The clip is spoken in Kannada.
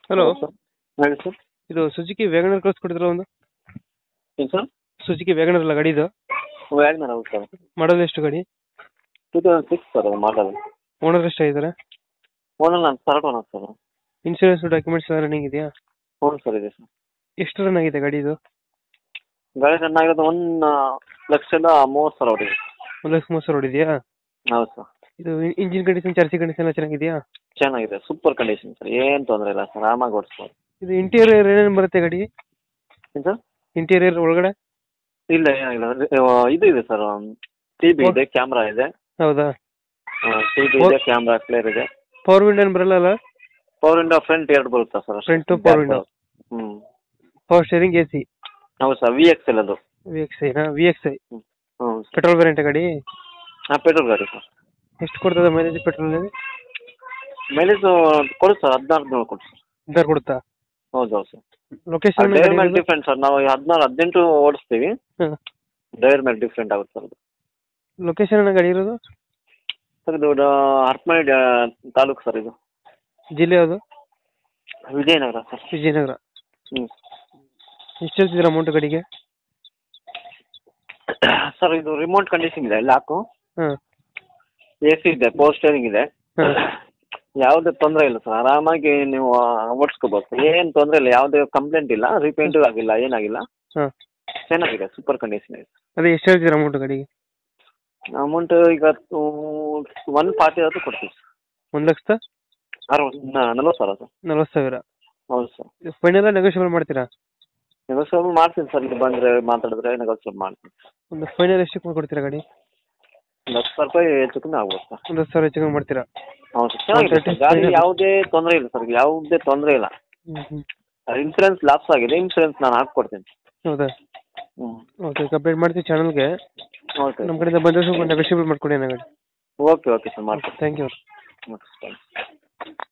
ಹಲೋ ಸರ್ ಹೇಳಿ ಸರ್ ಇದು ಸುಜುಕಿ ವ್ಯಾಗನರ್ ಕಳಿಸ್ಕೊಟ್ಟಿದ್ರು ಒಂದು ಏನು ಸರ್ ಸುಜುಕಿ ವ್ಯಾಗನರ್ ಅಲ್ಲ ಗಾಡಿ ಇದು ವ್ಯಾಗ್ನರ್ ಹೌದು ಸರ್ ಮಾಡಲ್ ಎಷ್ಟು ಗಾಡಿ ಟೂ ತೌಸಂಡ್ ಸಿಕ್ಸ್ ಸರ್ ಅದು ಮಾಡಲ್ ಓನರ್ ಎಷ್ಟಾಗಿದ್ದಾರೆ ಓನರ್ ನಾನು third owner sir insurance documents ಎಲ್ಲ ರನ್ನಿಂಗ್ ಇದೆಯಾ ಹೌದು ಸರ್ ಇದೆ ಸರ್ ಎಷ್ಟು ರನ್ ಆಗಿದೆ ಗಾಡಿ ಇದು ಗಾಡಿ ರನ್ ಆಗಿರೋದು ಒಂದು ಲಕ್ಷದ ಮೂವತ್ತು ಸಾವಿರ ಹೊಡಿದೆ ಒಂದು ಲಕ್ಷ ಮೂವತ್ತು ಸಾವಿರ ಹೊಡಿದೆಯಾ ಹೌದು ಸರ್ ಇದು ಇಂಜಿನ್ ಕಂಡೀಷನ್ ಚಾರ್ಜಿ ಕಂಡೀಷನ್ ಎಲ್ಲ ಚೆನ್ನಾಗಿದೆಯಾ ಚೆನ್ನಾಗಿದೆ ಸೂಪರ್ ಕಂಡೀಷನ್ ಸರ್ ಏನು ತೊಂದರೆ ಇಲ್ಲ ಸರ್ ಆರಾಮಾಗಿ ಓಡಿಸ್ಬೋದು ಇದು ಇಂಟೀರಿಯರ್ ಏನೇನು ಬರುತ್ತೆ ಗಾಡಿ ಏನು ಸರ್ ಇಂಟೀರಿಯರ್ ಒಳಗಡೆ ಇಲ್ಲ ಏನಿಲ್ಲ ಆ, ಇದು ಇದೆ ಸರ್ ಟಿ ಬಿ ಇದೆ ಕ್ಯಾಮ್ರಾ ಇದೆ ಹೌದಾ ಟಿ ಬಿ ಇದೆ ಕ್ಯಾಮ್ರಾ ಕ್ಲಿಯರ್ ಇದೆ ಪವರ್ ವಿಂಡ್ ಏನು ಬರಲ್ಲ ಅಲ್ಲ ಪವರ್ ವಿಂಡೋ ಫ್ರಂಟ್ ಎರಡು ಬರುತ್ತೆ ಸರ್ Front, power window. ಹ್ಞೂ ಪವರ್ ಸ್ಟೇರಿಂಗ್ ಎ ಸಿ ಹೌದು ಸರ್ ವಿ ಎಕ್ಸ್ ಎಲ್ ಅದು ವಿ ಎಕ್ಸ್ ಐನಾ ವಿ ಎಕ್ಸ್ ಐ ಹ್ಞೂ ಸರ್ ಪೆಟ್ರೋಲ್ ವೇರಿಯಂಟ್ ಗಾಡಿ ಹಾಂ ಪೆಟ್ರೋಲ್ ಗಾಡಿ ಸರ್ ಎಷ್ಟು ಕೊಡ್ತದೆ ಮೈಲೇಜ್ ಪೆಟ್ರೋಲ್ ಮೈಲೇಜ್ ಕೊಡು ಸರ್ ಹದಿನಾರು ಹದಿನೇಳು ಕೊಡು ಸರ್ ಇದಾರು ಕೊಡುತ್ತಾ ಹೌದು ಹೌದು ಸರ್ ಲೊಕೇಶನ್ ಡೈರ್ ಮೇಲೆ ಡಿಫ್ರೆಂಟ್ ಸರ್ ನಾವು ಹದಿನಾರು ಹದಿನೆಂಟು ಓಡಿಸ್ತೀವಿ ಡೈರ್ ಮೇಲೆ ಡಿಫ್ರೆಂಟ್ ಆಗುತ್ತೆ ಸರ್ ಅದು ಲೊಕೇಶನ್ ಗಾಡಿ ಇರೋದು ಸರ್ ಇದು ಡ- ಹರಪನಹಳ್ಳಿ ಡ- ತಾಲೂಕು ಸರ್ ಇದು ಜಿಲ್ಲೆ ಯಾವುದು ವಿಜಯನಗರ ಸರ್ ವಿಜಯನಗರ ಹ್ಞೂ ಎಷ್ಟು ಹೇಳ್ತಿದ್ದೀರಾ ಅಮೌಂಟ್ ಗಾಡಿಗೆ ಸರ್ ಇದು ರಿಮೋಟ್ ಕಂಡೀಷನ್ ಇದೆ ಲಾಕು ಹಾಂ ಎ ಸಿ ಇದೆ ಪವರ್ ಸ್ಟೇರಿಂಗ್ ಇದೆ ಹಾಂ ಯಾವುದೇ ತೊಂದರೆ ಇಲ್ಲ ಸರ್ ಆರಾಮಾಗಿ ನೀವು ಓಡಿಸ್ಕೋಬೋದು ಏನು ತೊಂದರೆ ಇಲ್ಲ ಯಾವುದೇ ಕಂಪ್ಲೇಂಟ್ ಇಲ್ಲ ರಿಪೇಂಟು ಆಗಿಲ್ಲ ಏನಾಗಿಲ್ಲ ಹಾಂ ಚೆನ್ನಾಗಿದೆ ಸೂಪರ್ ಕಂಡೀಷನ್ ಇದೆ ಅದೇ ಎಷ್ಟು ಹೇಳ್ತೀರಾ ಅಮೌಂಟ್ ಗಾಡಿಗೆ ಅಮೌಂಟ್ ಈಗ ಒನ್ ಫಾರ್ಟಿ ಆದರೂ ಕೊಡ್ತೀವಿ ಸರ್ ಒಂದು ಲಕ್ಷದ ಅರವತ್ತು ನಲ್ವತ್ತು ಸಾವಿರ ಸರ್ ನಲ್ವತ್ತು ಸಾವಿರ ಹೌದು ಸರ್ ಫೈನಲ್ ನೆಗೋಷಿಯಬಲ್ ಮಾಡ್ತೀರಾ ನೆಗೋಸಿಯೇಬಲ್ ಮಾಡ್ತೀನಿ ಸರ್ ಇಲ್ಲಿ ಬಂದರೆ ಮಾತಾಡಿದ್ರೆ ನೆಗೋಸಿಯೇಬಲ್ ಮಾಡ್ತೀನಿ ಒಂದು ಫೈನಲ್ ಎಷ್ಟಕ್ಕೆ ಕೊಡ್ತೀರಾ ಗಾಡಿ ಒಂದು ಹತ್ತು ಸಾವಿರ ರೂಪಾಯಿ ಹೆಚ್ಚು ಕಮ್ಮಿ ಆಗ್ಬೋದು ಸರ್ ಒಂದು ಹತ್ತು ಸಾವಿರ ಹೆಚ್ಚು ಕಮ್ಮಿ ಮಾಡ್ತೀರಾ ಹೌದು ಸರ್ ಚೆನ್ನಾಗಿದೆ ಸರ್ ಗಾಡಿ ಯಾವುದೇ ತೊಂದರೆ ಇಲ್ಲ ಸರ್ ಯಾವುದೇ ತೊಂದರೆ ಇಲ್ಲ ಹ್ಞೂ ಹ್ಞೂ ಇನ್ಸೂರೆನ್ಸ್ ಲಾಪ್ಸ್ ಆಗಿದೆ ಇನ್ಸೂರೆನ್ಸ್ ನಾನು ಹಾಕ್ಕೊಡ್ತೀನಿ ಹೌದಾ ಹ್ಞೂ ಓಕೆ ಕಂಪ್ಲೀಟ್ ಮಾಡ್ತೀವಿ ಚಾನಲ್ಗೆ ಓಕೆ ನಮ್ಮ ಕಡೆಯಿಂದ ಬಂದರೆ ಸ್ವಲ್ಪ ನೆಗೋಷಿಯಬಲ್ ಮಾಡ್ಕೊಡಿ ಅಣ್ಣ ಗಾಡಿ ಓಕೆ ಓಕೆ ಸರ್ ಮಾಡ್ತೀನಿ ಥ್ಯಾಂಕ್ ಯು ಓಕೆ ಥ್ಯಾಂಕ್ಸ್